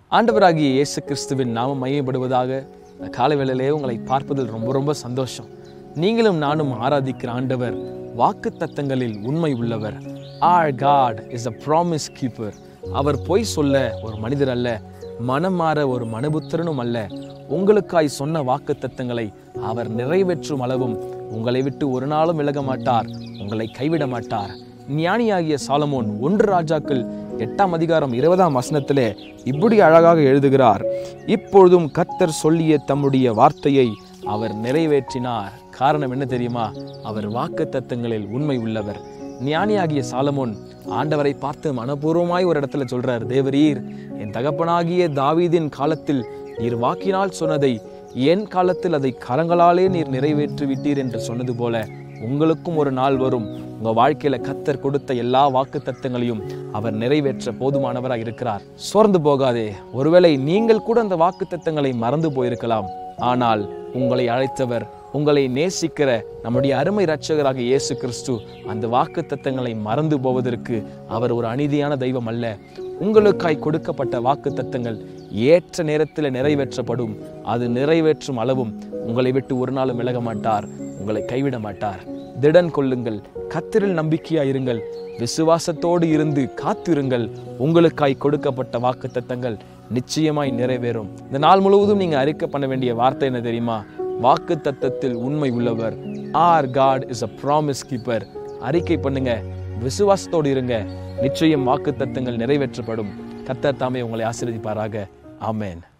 ஆண்டவராகிய இயேசு கிறிஸ்துவின் நாமம் மையப்படுவதாக இந்த காலை வேளையிலே உங்களை பார்ப்பதில் ரொம்ப ரொம்ப சந்தோஷம் நீங்களும் நானும் ஆராதிக்கிற ஆண்டவர் வாக்கு தத்தங்களில் உண்மை உள்ளவர் ஆர் God is a promise keeper அவர் பொய் சொல்ல ஒரு மனிதர் அல்ல மனம் மாற ஒரு மனுபுத்திரனும் அல்ல உங்களுக்காய் சொன்ன வாக்கு தத்தங்களை அவர் நிறைவேற்றும் அளவும் உங்களை விட்டு ஒரு நாளும் விலக மாட்டார் உங்களை கைவிட மாட்டார் ஞானியாகிய சாலமோன் ஒன்று ராஜாக்கள் எட்டாம் அதிகாரம் இருபதாம் வசனத்திலே இப்படி அழகாக எழுதுகிறார் இப்பொழுதும் கர்த்தர் சொல்லிய தம்முடைய வார்த்தையை அவர் நிறைவேற்றினார் காரணம் என்ன தெரியுமா அவர் வாக்கு தத்தங்களில் உண்மை உள்ளவர் ஞானியாகிய சாலமோன் ஆண்டவரை பார்த்து மனப்பூர்வமாய் ஒரு இடத்துல சொல்றார் தேவரீர் என் தகப்பனாகிய தாவீதின் காலத்தில் நீர் வாக்கினால் சொன்னதை என் காலத்தில் அதை கரங்களாலே நீர் நிறைவேற்றி விட்டீர் என்று சொன்னது போல உங்களுக்கும் ஒரு நாள் வரும் உங்க வாழ்க்கையில கத்தர் கொடுத்த எல்லா வாக்கு தத்தங்களையும் அவர் நிறைவேற்ற போதுமானவராக இருக்கிறார் சோர்ந்து போகாதே ஒருவேளை நீங்கள் கூட அந்த வாக்கு தத்தங்களை மறந்து போயிருக்கலாம் ஆனால் உங்களை அழைத்தவர் உங்களை நேசிக்கிற நம்முடைய அருமை இரட்சகராக இயேசு கிறிஸ்து அந்த வாக்கு தத்தங்களை மறந்து போவதற்கு அவர் ஒரு அநீதியான தெய்வம் அல்ல உங்களுக்காய் கொடுக்கப்பட்ட வாக்கு தத்தங்கள் ஏற்ற நேரத்தில் நிறைவேற்றப்படும் அது நிறைவேற்றும் அளவும் உங்களை விட்டு ஒரு நாளும் விலக மாட்டார் உங்களை கைவிட மாட்டார் திடன் கொள்ளுங்கள் கத்திரில் நம்பிக்கையா இருங்கள் விசுவாசத்தோடு இருந்து காத்திருங்கள் உங்களுக்காய் கொடுக்கப்பட்ட வாக்கு தத்தங்கள் நிச்சயமாய் நிறைவேறும் இந்த நாள் முழுவதும் நீங்க அறிக்கை பண்ண வேண்டிய வார்த்தை என்ன தெரியுமா வாக்கு தத்தத்தில் உண்மை உள்ளவர் ஆர் God is a promise keeper அறிக்கை பண்ணுங்க விசுவாசத்தோடு இருங்க நிச்சயம் வாக்கு தத்தங்கள் நிறைவேற்றப்படும் கத்தர் தாமே உங்களை ஆசீர்வதிப்பாராக ஆமென்